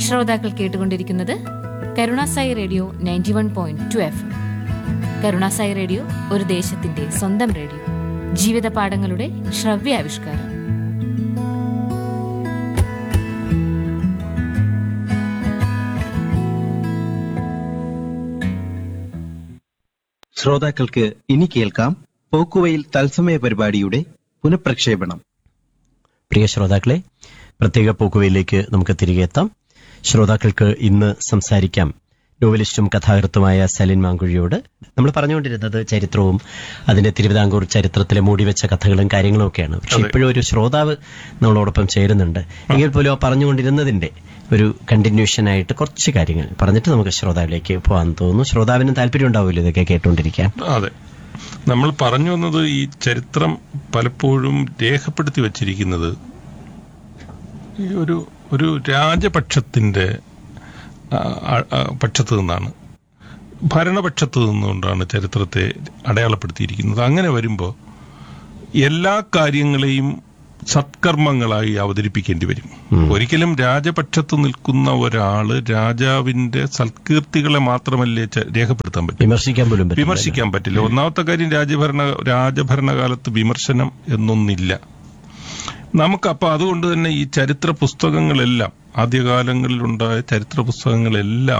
ശ്രോതാക്കൾ കേട്ടുകൊണ്ടിരിക്കുന്നത് Karunasai radio ninety one point two F Karunasai radio ഒരു ദേശത്തിന്റെ സ്വന്തം റേഡിയോ ജീവിത പാഠങ്ങളുടെ ശ്രവ്യാവിഷ്കാരം ശ്രോതാക്കൾക്ക് ഇനി കേൾക്കാം പോക്കുവയിൽ തത്സമയ പരിപാടിയുടെ പുനഃപ്രക്ഷേപണം പ്രിയ ശ്രോതാക്കളെ പ്രത്യേക പോക്കുവയിലേക്ക് നമുക്ക് തിരികെ എത്താം ശ്രോതാക്കൾക്ക് ഇന്ന് സംസാരിക്കാം നോവലിസ്റ്റും കഥാകൃത്തുമായ സലിൻ മാങ്കുഴിയോട് നമ്മൾ പറഞ്ഞുകൊണ്ടിരുന്നത് ചരിത്രവും അതിന്റെ തിരുവിതാംകൂർ ചരിത്രത്തിലെ മൂടിവെച്ച കഥകളും കാര്യങ്ങളും ഒക്കെയാണ് പക്ഷെ ഇപ്പോഴും ഒരു ശ്രോതാവ് നമ്മളോടൊപ്പം ചേരുന്നുണ്ട് എങ്കിൽ പോലും ആ പറഞ്ഞുകൊണ്ടിരുന്നതിന്റെ ഒരു കണ്ടിന്യൂഷൻ ആയിട്ട് കുറച്ച് കാര്യങ്ങൾ പറഞ്ഞിട്ട് നമുക്ക് ശ്രോതാവിലേക്ക് പോകാൻ തോന്നുന്നു ശ്രോതാവിന് താല്പര്യം ഉണ്ടാവില്ല ഇതൊക്കെ കേട്ടുകൊണ്ടിരിക്കാൻ അതെ നമ്മൾ പറഞ്ഞു വന്നത് ഈ ചരിത്രം പലപ്പോഴും രേഖപ്പെടുത്തി വച്ചിരിക്കുന്നത് ഈ ഒരു ഒരു രാജപക്ഷത്തിന്റെ ആ, ആ, ആ, പക്ഷത്ത് നിന്നാണ് ഭരണപക്ഷത്ത് നിന്നുകൊണ്ടാണ് ചരിത്രത്തെ അടയാളപ്പെടുത്തിയിരിക്കുന്നത് അങ്ങനെ വരുമ്പോൾ എല്ലാ കാര്യങ്ങളെയും സത്കർമ്മങ്ങളായി അവതരിപ്പിക്കേണ്ടി വരും ഒരിക്കലും രാജപക്ഷത്ത് നിൽക്കുന്ന ഒരാള് രാജാവിന്റെ സൽകീർത്തികളെ മാത്രമല്ലേ ച- രേഖപ്പെടുത്താൻ പറ്റും വിമർശിക്കാൻ പോലും പറ്റില്ല. വിമർശിക്കാൻ പറ്റില്ല ഒന്നാമത്തെ കാര്യം രാജഭരണ രാജഭരണകാലത്ത് വിമർശനം എന്നൊന്നില്ല നമുക്ക് അപ്പൊ അതുകൊണ്ട് തന്നെ ഈ ചരിത്ര പുസ്തകങ്ങളെല്ലാം ആദ്യകാലങ്ങളിലുണ്ടായ ചരിത്ര പുസ്തകങ്ങളെല്ലാം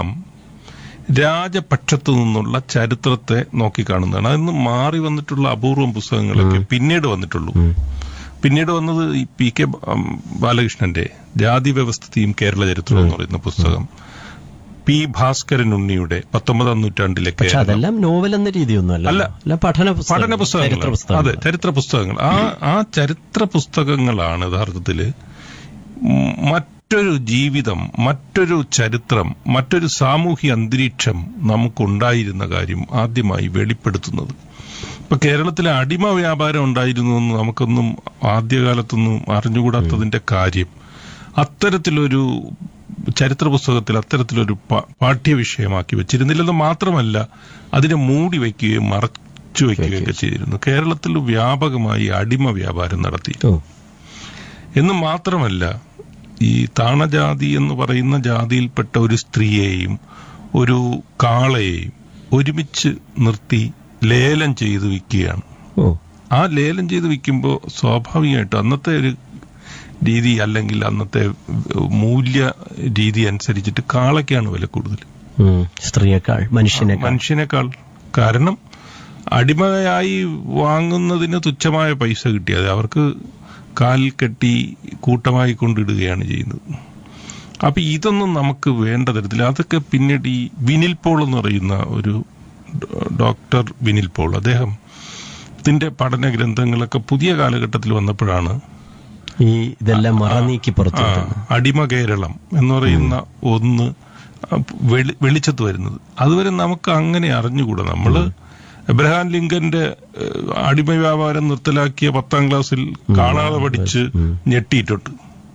രാജപക്ഷത്തു നിന്നുള്ള ചരിത്രത്തെ നോക്കിക്കാണുന്നതാണ് അതിന്ന് മാറി വന്നിട്ടുള്ള അപൂർവം പുസ്തകങ്ങളൊക്കെ പിന്നീട് വന്നിട്ടുള്ളൂ പിന്നീട് വന്നത് ഈ പി കെ ബ- ഉം, ബാലകൃഷ്ണന്റെ ജാതി വ്യവസ്ഥയും കേരള ചരിത്രവും എന്ന് പറയുന്ന പുസ്തകം പി ഭാസ്കരൻ ഉണ്ണിയുടെ പത്തൊമ്പതാം നൂറ്റാണ്ടിലെ പക്ഷെ കേരളം അതെല്ലാം നോവൽ എന്ന രീതിയൊന്നും അല്ല. അല്ല പഠന പുസ്തകം പഠന പുസ്തകങ്ങൾ ചരിത്ര പുസ്തകം അതെ ചരിത്ര പുസ്തകങ്ങൾ ആ ആ ചരിത്ര പുസ്തകങ്ങളാണ് യഥാർത്ഥത്തില് ഉം മറ്റൊരു ജീവിതം മറ്റൊരു ചരിത്രം മറ്റൊരു സാമൂഹ്യ അന്തരീക്ഷം നമുക്കുണ്ടായിരുന്ന കാര്യം ആദ്യമായി വെളിപ്പെടുത്തുന്നത് ഇപ്പൊ കേരളത്തിലെ അടിമ വ്യാപാരം ഉണ്ടായിരുന്നു എന്ന് നമുക്കൊന്നും ആദ്യകാലത്തൊന്നും അറിഞ്ഞുകൂടാത്തതിന്റെ കാര്യം അത്തരത്തിലൊരു ചരിത്ര പുസ്തകത്തിൽ അത്തരത്തിലൊരു പ- പാഠ്യവിഷയമാക്കി വെച്ചിരുന്നില്ലെന്ന് മാത്രമല്ല അതിനെ മൂടി വയ്ക്കുകയും മറച്ചു വയ്ക്കുകയൊക്കെ ചെയ്തിരുന്നു കേരളത്തിൽ വ്യാപകമായി അടിമ വ്യാപാരം നടത്തി ഓ എന്ന് മാത്രമല്ല ഈ താണജാതി എന്ന് പറയുന്ന ജാതിയിൽപ്പെട്ട ഒരു സ്ത്രീയെയും ഒരു കാളയെയും ഒരുമിച്ച് നിർത്തി ലേലം ചെയ്ത് വിൽക്കുകയാണ് ഓ ആ ലേലം ചെയ്ത് വിൽക്കുമ്പോൾ സ്വാഭാവികമായിട്ടും അന്നത്തെ ഒരു രീതി അല്ലെങ്കിൽ അന്നത്തെ മൂല്യ രീതി അനുസരിച്ചിട്ട് കാളയ്ക്കാണ് വില കൂടുതൽ ഉം. സ്ത്രീയേക്കാൾ മനുഷ്യനേക്കാൾ മനുഷ്യനേക്കാൾ കാരണം അടിമയായി വാങ്ങുന്നതിന് തുച്ഛമായ പൈസ കിട്ടിയത് അവർക്ക് കാൽ കെട്ടി കൂട്ടമായി കൊണ്ടിടുകയാണ് ചെയ്യുന്നത് അപ്പൊ ഇതൊന്നും നമുക്ക് വേണ്ട തരത്തിൽ അതൊക്കെ പിന്നീട് ഈ വിനിൽ പോൾ എന്ന് പറയുന്ന ഒരു ഡോ- ഡോക്ടർ വിനിൽ പോൾ അദ്ദേഹം ഇതിന്റെ പഠന ഗ്രന്ഥങ്ങളൊക്കെ പുതിയ കാലഘട്ടത്തിൽ വന്നപ്പോഴാണ് ഈ ഇതെല്ലാം മറനീക്കി പുറത്തു ആ, വിടുന്നു. അടിമ കേരളം എന്ന് പറയുന്ന ഒന്ന് വെളി- വെളിച്ചത്ത് വരുന്നത് അതുവരെ നമുക്ക് അങ്ങനെ അറിഞ്ഞുകൂടാ നമ്മള് എബ്രഹാം ലിങ്കന്റെ ഏഹ്, അടിമ വ്യാപാരം നിർത്തലാക്കിയ പത്താം ക്ലാസ്സിൽ കാണാതെ പഠിച്ച് ഞെട്ടിയിട്ടുണ്ട്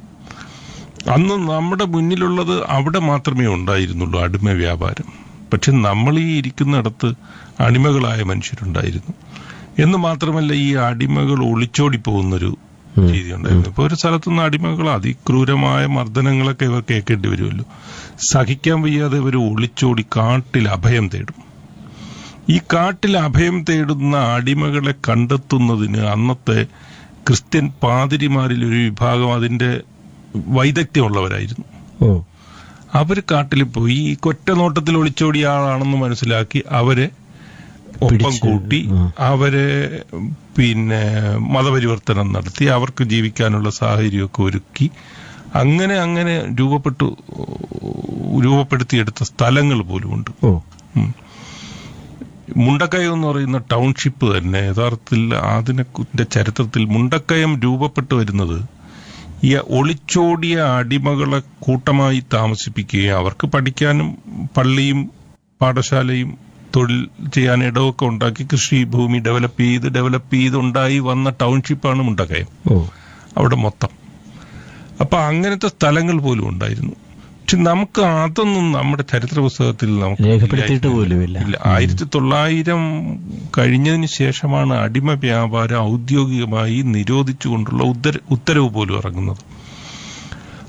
അന്ന് നമ്മുടെ മുന്നിലുള്ളത് അവിടെ മാത്രമേ ഉണ്ടായിരുന്നുള്ളൂ അടിമ വ്യാപാരം പക്ഷെ നമ്മൾ ഈ ഇരിക്കുന്നിടത്ത് അടിമകളായ മനുഷ്യരുണ്ടായിരുന്നു എന്ന് മാത്രമല്ല ഈ അടിമകൾ ഒളിച്ചോടി പോകുന്നൊരു രീതി ഉണ്ടായിരുന്നു ഇപ്പൊ ഒരു സ്ഥലത്തുനിന്ന് അടിമകൾ അതിക്രൂരമായ മർദ്ദനങ്ങളൊക്കെ ഇവർ കേൾക്കേണ്ടി വരുമല്ലോ സഹിക്കാൻ വയ്യാതെ ഇവർ ഒളിച്ചോടി കാട്ടിൽ അഭയം തേടും ഈ കാട്ടിൽ അഭയം തേടുന്ന അടിമകളെ കണ്ടെത്തുന്നതിന് അന്നത്തെ ക്രിസ്ത്യൻ പാതിരിമാരിൽ ഒരു വിഭാഗം അതിന്റെ വൈദഗ്ധ്യമുള്ളവരായിരുന്നു ഓ അവർ കാട്ടിൽ പോയി ഈ കൊറ്റ നോട്ടത്തിൽ ഒളിച്ചോടിയ ആളാണെന്ന് മനസ്സിലാക്കി അവരെ ഒപ്പം പിടിച്ച്, കൂട്ടി ഉം. അവരെ പിന്നെ മതപരിവർത്തനം നടത്തി അവർക്ക് ജീവിക്കാനുള്ള സാഹചര്യമൊക്കെ ഒരുക്കി അങ്ങനെ അങ്ങനെ രൂപപ്പെട്ടു രൂപപ്പെടുത്തിയെടുത്ത സ്ഥലങ്ങൾ പോലുമുണ്ട് ഓ ഉം. മുണ്ടക്കയം എന്ന് പറയുന്ന ടൗൺഷിപ്പ് തന്നെ യഥാർത്ഥത്തിൽ അതിനെ ചരിത്രത്തിൽ മുണ്ടക്കയം രൂപപ്പെട്ടു വരുന്നത് ഈ ഒളിച്ചോടിയ അടിമകളെ കൂട്ടമായി താമസിപ്പിക്കുകയും അവർക്ക് പഠിക്കാനും പള്ളിയും പാഠശാലയും തൊഴിൽ ചെയ്യാൻ ഇടമൊക്കെ ഉണ്ടാക്കി കൃഷി ഭൂമി ഡെവലപ്പ് ചെയ്ത് ഡെവലപ്പ് ചെയ്ത് ഉണ്ടായി വന്ന ടൗൺഷിപ്പാണ് മുണ്ടക്കയം ഓ അവിടെ മൊത്തം അപ്പൊ അങ്ങനത്തെ സ്ഥലങ്ങൾ പോലും ഉണ്ടായിരുന്നു പക്ഷെ നമുക്ക് അതൊന്നും നമ്മുടെ ചരിത്ര പുസ്തകത്തിൽ നമുക്ക് രേഖപ്പെടുത്തിയിട്ട് പോലുമില്ല. ഇല്ല ആയിരത്തി തൊള്ളായിരം കഴിഞ്ഞതിന് ശേഷമാണ് അടിമ വ്യാപാരം ഔദ്യോഗികമായി നിരോധിച്ചുകൊണ്ടുള്ള ഉത്തര ഉത്തരവ് പോലും ഇറങ്ങുന്നത്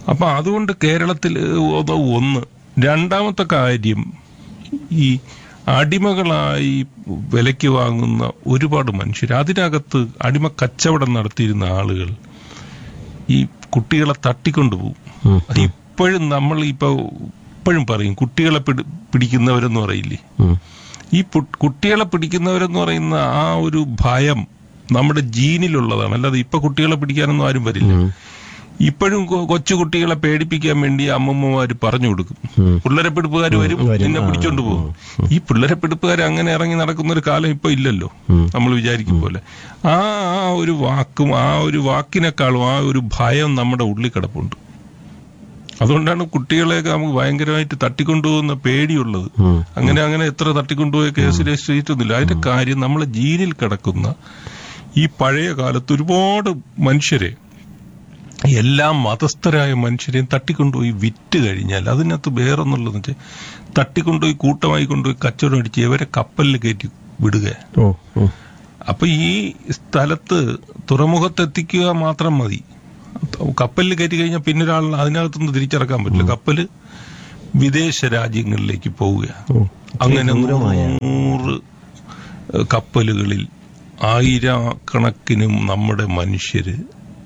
അപ്പൊ അതുകൊണ്ട് കേരളത്തിൽ അത് ഒന്ന് രണ്ടാമത്തെ കാര്യം ഈ അടിമകളായി വിലയ്ക്ക് വാങ്ങുന്ന ഒരുപാട് മനുഷ്യർ അതിനകത്ത് അടിമ കച്ചവടം നടത്തിയിരുന്ന ആളുകൾ ഈ കുട്ടികളെ തട്ടിക്കൊണ്ടുപോകും ഉം. അത് ഇപ്പോഴും നമ്മൾ ഇപ്പൊ ഇപ്പോഴും പറയും കുട്ടികളെ പിടി- പിടിക്കുന്നവരെന്ന് പറയില്ലേ ഉം. ഈ പു- കുട്ടികളെ പിടിക്കുന്നവരെന്ന് പറയുന്ന ആ ഒരു ഭയം നമ്മുടെ ജീനിലുള്ളതാണ് അല്ലാതെ ഇപ്പൊ കുട്ടികളെ പിടിക്കാനൊന്നും ആരും വരില്ല ഉം. ഇപ്പോഴും കൊ- കൊച്ചു കുട്ടികളെ പേടിപ്പിക്കാൻ വേണ്ടി അമ്മമ്മമാര് പറഞ്ഞു കൊടുക്കും ഉം. പിള്ളേരെ പിടിപ്പുകാർ വരും വരും. നിന്നെ ആ, പിടിച്ചോണ്ട് പോകും ഈ പിള്ളേരെ പിടിപ്പുകാർ അങ്ങനെ ഇറങ്ങി നടക്കുന്ന ഒരു കാലം ഇപ്പൊ ഇല്ലല്ലോ ഉം. നമ്മൾ വിചാരിക്കും പോലെ ആ ആ ഒരു വാക്കും ആ ഒരു വാക്കിനേക്കാളും ആ ഒരു ഭയം നമ്മുടെ ഉള്ളിൽ കിടപ്പുണ്ട് അതുകൊണ്ടാണ് കുട്ടികളെയൊക്കെ നമുക്ക് ഭയങ്കരമായിട്ട് തട്ടിക്കൊണ്ടുപോകുന്ന പേടിയുള്ളത് ഉം. അങ്ങനെ അങ്ങനെ എത്ര തട്ടിക്കൊണ്ടുപോയ കേസ് രജിസ്റ്റർ ചെയ്തിട്ടൊന്നുമില്ല അതിന്റെ കാര്യം നമ്മളെ ജീനിൽ കിടക്കുന്ന ഈ പഴയ കാലത്ത് ഒരുപാട് മനുഷ്യരെ എല്ലാ മതസ്ഥരായ മനുഷ്യരെയും തട്ടിക്കൊണ്ടുപോയി വിറ്റ് കഴിഞ്ഞാൽ അതിനകത്ത് വേറൊന്നുള്ളതെന്ന് വെച്ചാൽ തട്ടിക്കൊണ്ടുപോയി കൂട്ടമായി കൊണ്ടുപോയി കച്ചവടം അടിച്ച് ഇവരെ കപ്പലിൽ കയറ്റി വിടുക ഓ ഓ അപ്പൊ ഈ സ്ഥലത്ത് തുറമുഖത്തെത്തിക്കുക മാത്രം മതി കപ്പലിൽ കയറ്റി കഴിഞ്ഞാൽ പിന്നെ ഒരാൾ അതിനകത്തുനിന്ന് തിരിച്ചിറക്കാൻ പറ്റില്ല കപ്പല് വിദേശ രാജ്യങ്ങളിലേക്ക് പോവുക ഓ അങ്ങനെ ദൂരമായ. നൂറ് കപ്പലുകളിൽ ആയിരക്കണക്കിനും നമ്മുടെ മനുഷ്യര്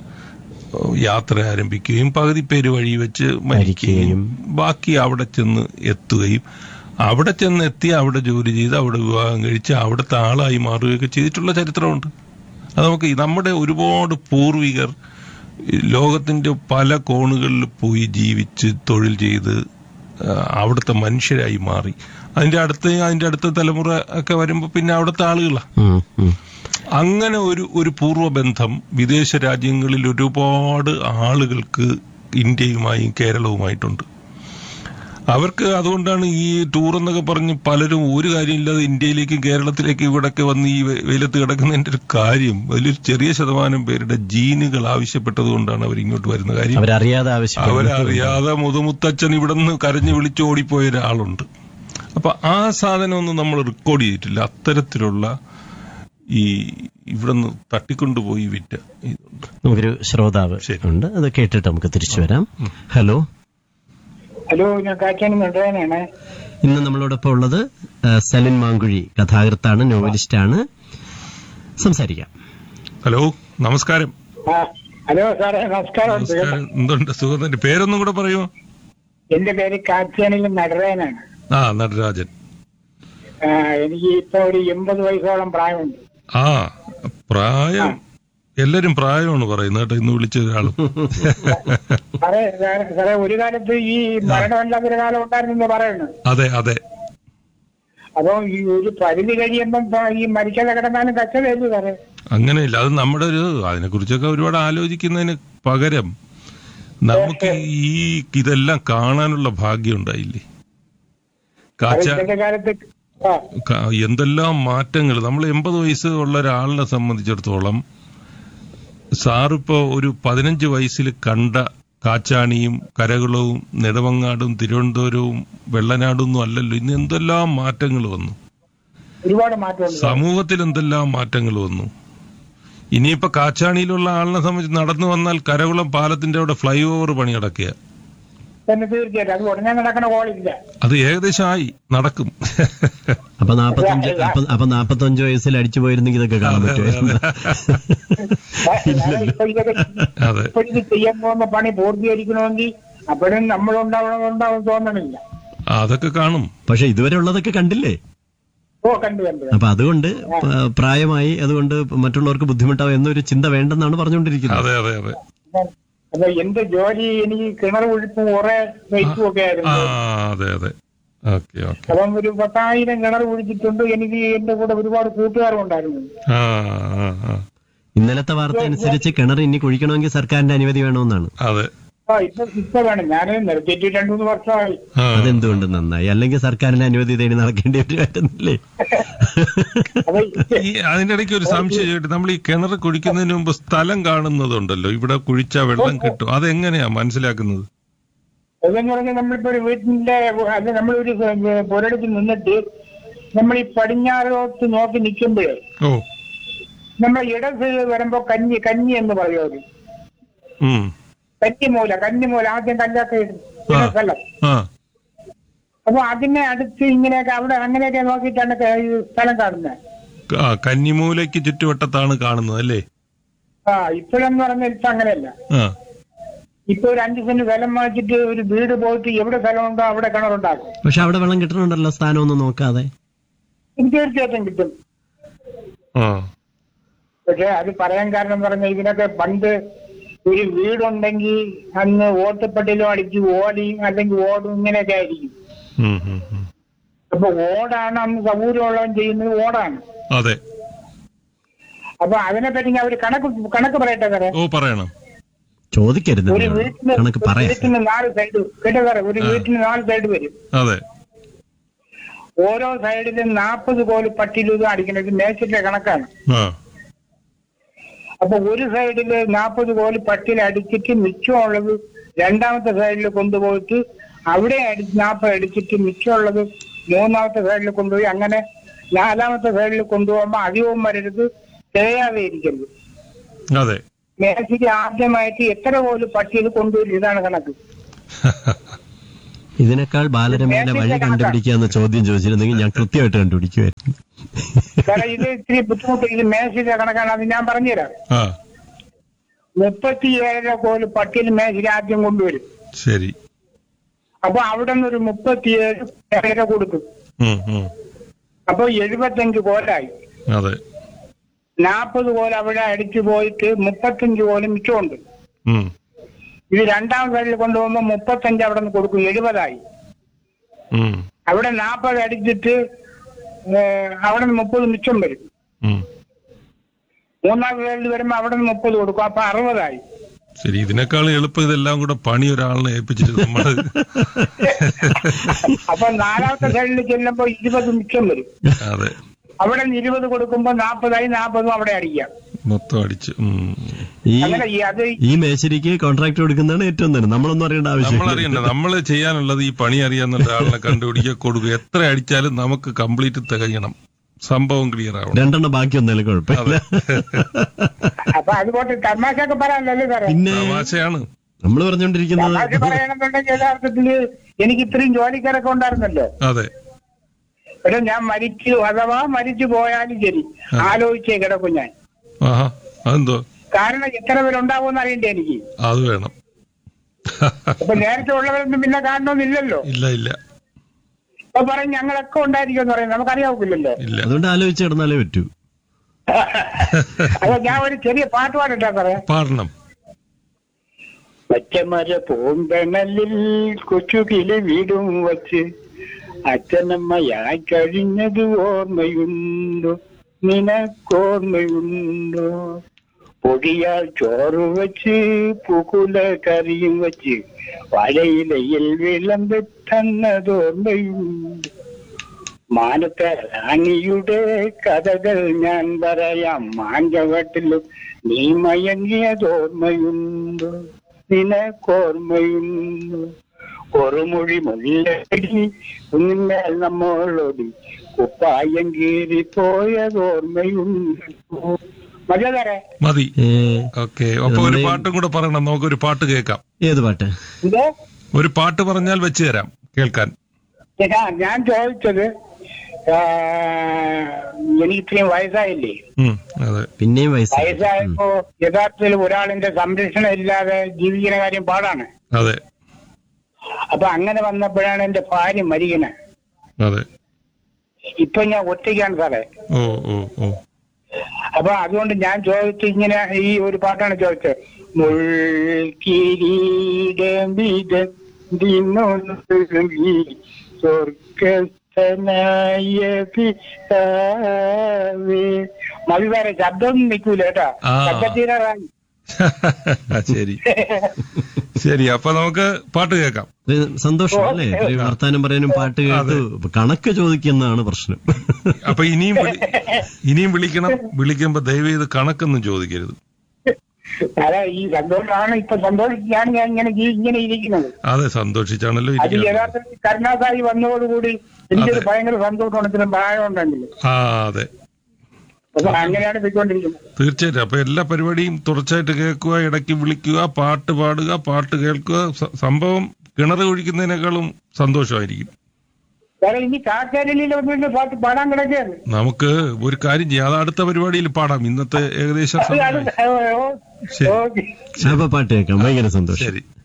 യാത്ര ആരംഭിക്കുകയും പകുതി പേര് വഴി വെച്ച് മരിക്കുകയും ബാക്കി അവിടെ ചെന്ന് എത്തുകയും അവിടെ ചെന്ന് എത്തി അവിടെ ജോലി ചെയ്ത് അവിടെ വിവാഹം കഴിച്ച് അവിടുത്തെ ആളായി മാറുകയൊക്കെ ചെയ്തിട്ടുള്ള ചരിത്രമുണ്ട് അത് നമുക്ക് ഈ നമ്മുടെ ഒരുപാട് പൂർവികർ ഈ ലോകത്തിന്റെ പല കോണുകളിൽ പോയി ജീവിച്ച് തൊഴിൽ ചെയ്ത് ആ, അവിടുത്തെ മനുഷ്യരായി മാറി അതിന്റെ അടുത്ത അതിന്റെ അടുത്ത തലമുറ ഒക്കെ വരുമ്പോ പിന്നെ അവിടുത്തെ ആളുകളാണ് ഉം. ഉം. അങ്ങനെ ഒരു ഒരു പൂർവ്വബന്ധം വിദേശ രാജ്യങ്ങളിൽ ഒരുപാട് ആളുകൾക്ക് ഇന്ത്യയുമായും കേരളവുമായിട്ടുണ്ട് അവർക്ക് അതുകൊണ്ടാണ് ഈ ടൂർ എന്നൊക്കെ പറഞ്ഞ് പലരും ഒരു കാര്യമില്ലാതെ ഇന്ത്യയിലേക്കും കേരളത്തിലേക്കും ഇവിടൊക്കെ വന്ന് ഈ വെ- വെയിലത്ത് കിടക്കുന്നതിന്റെ ഒരു കാര്യം അതിലൊരു ചെറിയ ശതമാനം പേരുടെ ജീനുകൾ ആവശ്യപ്പെട്ടത് കൊണ്ടാണ് അവർ ഇങ്ങോട്ട് വരുന്ന കാര്യം അവരറിയാതെ ആവശ്യപ്പെടുന്നു അവരറിയാതെ മുതുമുത്തച്ഛൻ ഇവിടുന്ന് കരഞ്ഞു വിളിച്ച് ഓടിപ്പോയ ഒരാളുണ്ട് അപ്പൊ ആ സാധനമൊന്നും നമ്മൾ റെക്കോർഡ് ചെയ്തിട്ടില്ല അത്തരത്തിലുള്ള ഈ ഇവിടുന്ന് തട്ടിക്കൊണ്ടുപോയി വിറ്റ ഇതുണ്ട് നമുക്കൊരു ശ്രോതാവ് ശരി. ഉണ്ട് അത് കേട്ടിട്ട് നമുക്ക് തിരിച്ചു വരാം ഹലോ ഹലോ ഞാൻ കാറ്റാനി നടുവാനാണ് ഇന്ന് നമ്മളോടൊപ്പം ഉള്ളത് ആ, സലിൻ മാങ്കുഴി കഥാകൃത്താണ് നോവലിസ്റ്റാണ് സംസാരിക്കാം ഹലോ നമസ്കാരം ആ ഹലോ സാറേ നമസ്കാരം നമസ്കാരം എന്തുണ്ട് സുഖം തന്നെ പേരൊന്നും കൂടെ പറയുമോ എന്റെ പേര് കാറ്റാനിൽ നടരാനാണ് ആ നടരാജൻ ആ, എനിക്ക് ഇപ്പൊ ഒരു എൺപത് വയസ്സോളം പ്രായമുണ്ട് ആ പ്രായം എല്ലാരും പ്രായമാണ് പറയുന്നത് കേട്ടോ ഇന്ന് വിളിച്ച ഒരാളും സാറേ സാറേ- സാറേ ഒരു കാലത്ത് ഈ മരണമില്ലാത്തൊരു കാലം ഉണ്ടായിരുന്നെന്ന് പറയുന്നു അതെ അതെ അപ്പൊ ഈ ഒരു പരിധി കഴിയുമ്പം ഇപ്പൊ ഈ മരിക്കാതെ കിടന്നാലും കച്ചതയല്ലേ സാറേ അങ്ങനെയില്ല അത് നമ്മുടെ ഒരു അതിനെക്കുറിച്ചൊക്കെ ഒരുപാട് ആലോചിക്കുന്നതിന് പകരം നമുക്ക് ഈ ഇതെല്ലാം കാണാനുള്ള ഭാഗ്യം ഉണ്ടായില്ലേ അത് കാച്ച ഇന്നത്തെ കാലത്ത് ആ ക- എന്തെല്ലാം മാറ്റങ്ങൾ നമ്മൾ എൺപത് വയസ്സ് ഉള്ള ഒരാളിനെ സംബന്ധിച്ചിടത്തോളം സാറിപ്പോ ഒരു പതിനഞ്ച് വയസ്സിൽ കണ്ട കാച്ചാണിയും കരകുളവും നെടുമങ്ങാടും തിരുവനന്തപുരവും വെള്ളനാടും ഒന്നും അല്ലല്ലോ ഇന്ന് എന്തെല്ലാം മാറ്റങ്ങൾ വന്നു ഒരുപാട് മാറ്റമുണ്ട് സമൂഹത്തിൽ എന്തെല്ലാം മാറ്റങ്ങൾ വന്നു ഇനിയിപ്പോ കാച്ചാണിയിലുള്ള ആളിനെ സംബന്ധിച്ച് നടന്നു വന്നാൽ കരകുളം പാലത്തിന്റെ അവിടെ ഫ്ലൈ ഓവർ പണി നടക്കുക തന്നെ തീർച്ചയായിട്ടും അത് ഉടനെ നടക്കണ കോളില്ല അത് ഏകദേശം ആയി നടക്കും അപ്പൊ നാപ്പത്തഞ്ച് അപ്പൊ അപ്പൊ നാപ്പത്തഞ്ച് വയസ്സിൽ അടിച്ചു പോയിരുന്നെങ്കിൽ ഇതൊക്കെ കാണാൻ പറ്റുമായിരുന്നു സാറേ, ഇപ്പൊ ഇതൊക്കെ അതെ ഇപ്പൊ ഇത് ചെയ്യാൻ പോകുന്ന പണി പൂർത്തീകരിക്കണമെങ്കിൽ അപ്പോഴും നമ്മളുണ്ടാവണമെന്നുണ്ടാവും തോന്നണില്ല ആ, അതൊക്കെ കാണും പക്ഷെ ഇതുവരെ ഉള്ളതൊക്കെ കണ്ടില്ലേ ഓ കണ്ടു കണ്ടു അപ്പൊ അതുകൊണ്ട് പ- പ്രായമായി അതുകൊണ്ട് മറ്റുള്ളവർക്ക് ബുദ്ധിമുട്ടാവും എന്നൊരു ചിന്ത വേണ്ടെന്നാണ് പറഞ്ഞുകൊണ്ടിരിക്കുന്നത് അതെ അതെ അതെ അപ്പൊ എന്റെ ജോലി എനിക്ക് കിണർ ഒഴിപ്പും കുറെ വെയ്റ്റും ഒക്കെ ആ ആയിരുന്നു അതെ അതെ ഓക്കെ ഓക്കെ അപ്പം ഒരു പത്തായിരം കിണർ ഒഴിച്ചിട്ടുണ്ട് എനിക്ക് എന്റെ കൂടെ ഒരുപാട് കൂട്ടുകാരും ഉണ്ടായിരുന്നു ആ ആ ആ ഇന്നലത്തെ വാർത്ത അനുസരിച്ച് കിണർ ഇനി കുഴിക്കണമെങ്കിൽ സർക്കാരിന്റെ അനുമതി വേണമെന്നാണ് അതെ ആ ഇപ്പൊ ഇപ്പൊ വേണം ഞാൻ നിർത്തിയിട്ട് രണ്ടു മൂന്ന് വർഷമായി ആ അതെന്തുകൊണ്ട് നന്നായി അല്ലെങ്കിൽ സർക്കാരിന്റെ അനുമതി തേടി നടക്കേണ്ടി വരുമായിരുന്നില്ലേ അപ്പൊ ഈ അതിന്റെ ഇടയ്ക്ക് ഒരു സംശയം ചോദിക്കട്ടെ നമ്മൾ ഈ കിണർ കുഴിക്കുന്നതിന് മുമ്പ് സ്ഥലം കാണുന്നതുണ്ടല്ലോ ഇവിടെ കുഴിച്ചാ വെള്ളം കിട്ടും അതെങ്ങനെയാ മനസ്സിലാക്കുന്നത് ഇതെന്ന് പറഞ്ഞാൽ നമ്മളിപ്പോ ഒരു വീട്ടിന്റെ അത് നമ്മളൊരു പുരടത്തിൽ നിന്നിട്ട് നമ്മൾ ഈ പടിഞ്ഞാറോട്ട് നോക്കി നിൽക്കുമ്പോഴേ ഓ നമ്മൾ ഇടത് വരുമ്പോ കഞ്ഞി കഞ്ഞി എന്ന് പറയും അവര് ഉം കന്നിമൂല കന്നിമൂല ആദ്യം കല്ലൊക്കെ ഇടുന്ന ആ. സ്ഥലം ആ അപ്പൊ അതിനെ അടുത്ത് ഇങ്ങനെയൊക്കെ അവിടെ അങ്ങനെയൊക്കെ നോക്കിയിട്ടാണ് ക- ഈ സ്ഥലം കാണുന്നത് ആ കന്നിമൂലയ്ക്ക് ചുറ്റുവട്ടത്താണ് കാണുന്നത് അല്ലേ ആ ഇപ്പോഴെന്ന് പറഞ്ഞാൽ ഇപ്പൊ അങ്ങനെയല്ല ആ ഇപ്പൊ ഒരു അഞ്ച് സെന്റ് സ്ഥലം വാങ്ങിച്ചിട്ട് ഒരു വീട് പോയിട്ട് എവിടെ സ്ഥലമുണ്ടോ അവിടെ കിണറുണ്ടാക്കും പക്ഷെ അവിടെ വെള്ളം കിട്ടണുണ്ടല്ലോ സ്ഥാനമൊന്നും നോക്കാതെ ഇത് തീർച്ചയായിട്ടും കിട്ടും ആ പക്ഷെ അത് പറയാൻ കാരണം പറഞ്ഞാൽ ഇതിനൊക്കെ പണ്ട് ഒരു വീടുണ്ടെങ്കിൽ അന്ന് ഓട്ടുപട്ടിലും അടിച്ച് ഓടിയും അല്ലെങ്കിൽ ഓടും ഇങ്ങനെയൊക്കെ ആയിരിക്കും ഉം, ഉം, ഉം. അപ്പൊ ഓടാണ് അന്ന് സൗകര്യമുള്ളവൻ ചെയ്യുന്നത് ഓടാണ് അതെ അപ്പൊ അതിനെപ്പറ്റി ഞാൻ ഒരു കണക്ക് കണക്ക് പറയട്ടെ സാറേ ഓ പറയണം ചോദിക്കരുത് ഒരു എന്നോട്. വീട്ടിന് കണക്ക് ഒരു പറയാം വീട്ടിന് നാല് സൈഡ് കേട്ടോ സാറേ ഒരു വീട്ടിന് നാല് സൈഡ് വരും അതെ ഓരോ സൈഡിലും നാൽപ്പത് കോല് പട്ടിയിലും അടിക്കുന്നത് മേച്ചിന്റെ കണക്കാണ് ആ അപ്പൊ ഒരു സൈഡിൽ നാൽപ്പത് കോല് പട്ടിയിൽ അടിച്ചിട്ട് മിച്ചമുള്ളത് രണ്ടാമത്തെ സൈഡിൽ കൊണ്ടുപോയിട്ട് അവിടെ അടി നാൽപ്പത് അടിച്ചിട്ട് മിച്ചമുള്ളത് മൂന്നാമത്തെ സൈഡിൽ കൊണ്ടുപോയി അങ്ങനെ നാലാമത്തെ സൈഡിൽ കൊണ്ടുപോകുമ്പോൾ അധികവും വരരുത് തേയാതെ ഇരിക്കരുത് അതെ മേശയ്ക്ക് ആദ്യമായിട്ട് എത്ര കോല് പട്ടിയിൽ കൊണ്ടുവരും ഇതാണ് കണക്ക് ഇതിനേക്കാൾ ബാലരമയുടെ വഴി കണ്ടുപിടിക്കുക എന്ന ചോദ്യം ചോദിച്ചിരുന്നെങ്കിൽ ഞാൻ കൃത്യമായിട്ട് കണ്ടുപിടിക്കുമായിരുന്നു കാരണം ഇത് ഇത്തിരി ബുദ്ധിമുട്ട് ഇത് മേശയുടെ കണക്കാണ് അത് ഞാൻ പറഞ്ഞുതരാം ആ മുപ്പത്തി ഏഴര കോല് പട്ടിയിൽ മേശയ്ക്ക് ആദ്യം കൊണ്ടുവരും ശരി അപ്പൊ അവിടെ നിന്ന് ഒരു മുപ്പത്തിയേഴ് ഏഴര കൊടുക്കും ഉം, ഉം. അപ്പൊ എഴുപത്തഞ്ച് കോലായി അതെ നാൽപ്പത് കോൽ അവിടെ അടിച്ചു പോയിട്ട് മുപ്പത്തഞ്ച് കോല് മിച്ചമുണ്ട് ഉം. ഇത് രണ്ടാം സൈഡിൽ കൊണ്ടുപോകുമ്പോൾ മുപ്പത്തഞ്ച് അവിടെ നിന്ന് കൊടുക്കും എഴുപതായി ഉം. അവിടെ നാൽപ്പത് അടിച്ചിട്ട് ഏഹ്, അവിടെ നിന്ന് മുപ്പത് മിച്ചം വരും ഉം. മൂന്നാം സൈഡിൽ വരുമ്പോൾ അവിടെ നിന്ന് മുപ്പത് കൊടുക്കും അപ്പൊ അറുപതായി ശരി ഇതിനേക്കാൾ എളുപ്പം ഇതെല്ലാം കൂടെ പണി ഒരാളിനെ ഏൽപ്പിച്ചിട്ട് നമ്മള് അപ്പൊ നാലാമത്തെ സൈഡിൽ ചെല്ലുമ്പോ ഇരുപത് മിച്ചം വരും അതെ അവിടെ നിന്ന് ഇരുപത് കൊടുക്കുമ്പോ നാൽപ്പതായി നാൽപ്പതും അവിടെ അടിക്കാം മൊത്തം അടിച്ച് ഉം. ഈ അങ്ങനെ ഈ അത് ഈ മേശരിക്ക് കോൺട്രാക്ട് കൊടുക്കുന്നതാണ് ഏറ്റവും നല്ലത് നമ്മളൊന്നും അറിയേണ്ട നമ്മൾ ആവശ്യമില്ല അറിയണ്ട നമ്മൾ ചെയ്യാനുള്ളത് ഈ പണി അറിയാവുന്ന ഒരാളിനെ കണ്ടുപിടിക്കുക കൊടുക്കുക എത്ര അടിച്ചാലും നമുക്ക് കംപ്ലീറ്റ് തികയണം സംഭവം ക്ലിയർ ആവണം രണ്ടെണ്ണം ബാക്കി വന്നാലും കുഴപ്പമില്ല അപ്പൊ അതുകൊണ്ട് തമാശയൊക്കെ പറയാനല്ലേ സാറേ പിന്നെ തമാശയാണ് നമ്മൾ പറഞ്ഞുകൊണ്ടിരിക്കുന്നത് തമാശ പറയണമെന്നുണ്ടെങ്കിൽ യഥാർത്ഥത്തില് എനിക്ക് ഇത്രയും ജോലിക്കാരൊക്കെ ഉണ്ടായിരുന്നല്ലോ അതെ പക്ഷെ ഞാൻ മരിച്ചു അഥവാ മരിച്ചു പോയാലും ശരി ആലോചിച്ചേ കിടക്കും ഞാൻ ആഹാ അതെന്തോ കാരണം എത്ര പേരുണ്ടാവുമെന്ന് അറിയണ്ടേ എനിക്ക് അത് വേണം അപ്പൊ നേരത്തെ ഉള്ളവരൊന്നും പിന്നെ കാണണമെന്നില്ലല്ലോ ഇല്ല ഇല്ല അപ്പൊ പറയും ഞങ്ങളൊക്കെ ഉണ്ടായിരിക്കും എന്ന് പറയും നമുക്കറിയാവില്ലല്ലോ ഇല്ല അതുകൊണ്ട് ആലോചിച്ച് കിടന്നാലേ പറ്റൂ അപ്പൊ ഞാൻ ഒരു ചെറിയ പാട്ട് പാടിട്ടാ സാറേ പാടണം പച്ചമര പൂന്തണലിൽ കൊച്ചുകിളി വീടും വച്ച് അച്ഛനമ്മയായി കഴിഞ്ഞത് ഓർമ്മയുണ്ടോ നിനക്കോർമ്മയുണ്ടോ പൊടിയാൽ ചോറ് വെച്ച് പുകുല കറിയും വെച്ച് വലയിലയിൽ വിളമ്പി തന്നതോർമ്മയുണ്ട് മാനത്തെ റാണിയുടെ കഥകൾ ഞാൻ പറയാം മാഞ്ചവട്ടിലും നീ മയങ്ങിയതോർമ്മയുണ്ടോ നിനക്കോർമ്മയുണ്ടോ ഒരുമൊഴി മുല്ലടി കുഞ്ഞിന്മേൽ നമ്മളോടി കുപ്പായം കീറി പോയതോർമ്മയുണ്ടോ മതി സാറേ മതി ഏ, ഓക്കെ അപ്പൊ ഒരു പാട്ടും കൂടെ പറയണം നമുക്കൊരു പാട്ട് കേൾക്കാം ഏത് പാട്ട് എന്തോ ഒരു പാട്ട് പറഞ്ഞാൽ വെച്ച് തരാം കേൾക്കാൻ ഞാൻ ഞാൻ ചോദിച്ചത് ആ, എനിക്ക് ഇത്രയും വയസ്സായില്ലേ ഉം, അതെ പിന്നെയും വയസ്സ് വയസ്സായപ്പോ യഥാർത്ഥത്തിൽ ഒരാളിന്റെ സംരക്ഷണം ഇല്ലാതെ ജീവിക്കുന്ന കാര്യം പാടാണ് അതെ അപ്പൊ അങ്ങനെ വന്നപ്പോഴാണ് എന്റെ ഭാര്യ മരിക്കണേ അതെ ഇപ്പൊ ഞാൻ ഒറ്റയ്ക്കാണ് സാറേ ഓ ഓ ഓ അപ്പൊ അതുകൊണ്ട് ഞാൻ ചോദിച്ചു ഇങ്ങനെ ഈ ഒരു പാട്ടാണ് ചോദിച്ചത് മുൾക്കിരീടമിതി സ്വർഗസ്ഥനായ പിതാവേ മതി വേറെ ശബ്ദമൊന്നും നിൽക്കൂല കേട്ടോ ആ. ശബ്ദത്തീരാറായി ശരി ശരി അപ്പൊ നമുക്ക് പാട്ട് കേൾക്കാം ഇത് സന്തോഷം അല്ലേ ഇത്രയും വർത്താനം പറയാനും പാട്ട് കേട്ടു കണക്ക് ചോദിക്കുന്നതാണ് പ്രശ്നം അപ്പൊ ഇനിയും വിളി- ഇനിയും വിളിക്കണം വിളിക്കുമ്പോ ദയവ് ചെയ്ത് കണക്കൊന്നും ചോദിക്കരുത് അതെ ഈ സന്തോഷമാണ് ഇപ്പൊ സന്തോഷിച്ചാണ് ഞാൻ ഇങ്ങനെ ജീ- ഇങ്ങനെ ഇരിക്കുന്നത് അതെ സന്തോഷിച്ചാണല്ലോ അത് ഇരിക്കുന്നത് യഥാർത്ഥത്തിൽ കരുണാസായി വന്നതോടുകൂടി എനിക്കൊരു അതെ. ഭയങ്കര സന്തോഷമാണ് ഇത്രയും പ്രായം ഉണ്ടെങ്കിൽ ആ അതെ അപ്പൊ അങ്ങനെയാണ് പോയിക്കൊണ്ടിരിക്കുന്നത് തീർച്ചയായിട്ടും അപ്പൊ എല്ലാ പരിപാടിയും തുടർച്ചയായിട്ട് കേൾക്കുക ഇടയ്ക്ക് വിളിക്കുക പാട്ട് പാടുക പാട്ട് കേൾക്കുക സ- സംഭവം കിണർ കുഴിക്കുന്നതിനേക്കാളും സന്തോഷമായിരിക്കും വേറെ ഇനി കാക്കാരലിയിൽ വന്നിട്ട് പാട്ട് പാടാൻ കിടക്കുകയാണ് നമുക്ക് ഒരു കാര്യം ചെയ്യാം അത് അടുത്ത പരിപാടിയിൽ പാടാം ഇന്നത്തെ ഏകദേശം അത് അത് സമയമായി. ഓ, ഓ, ശരി. ഓക്കെ ശാപ പാട്ട് കേൾക്കാം ഭയങ്കര സന്തോഷം ശരി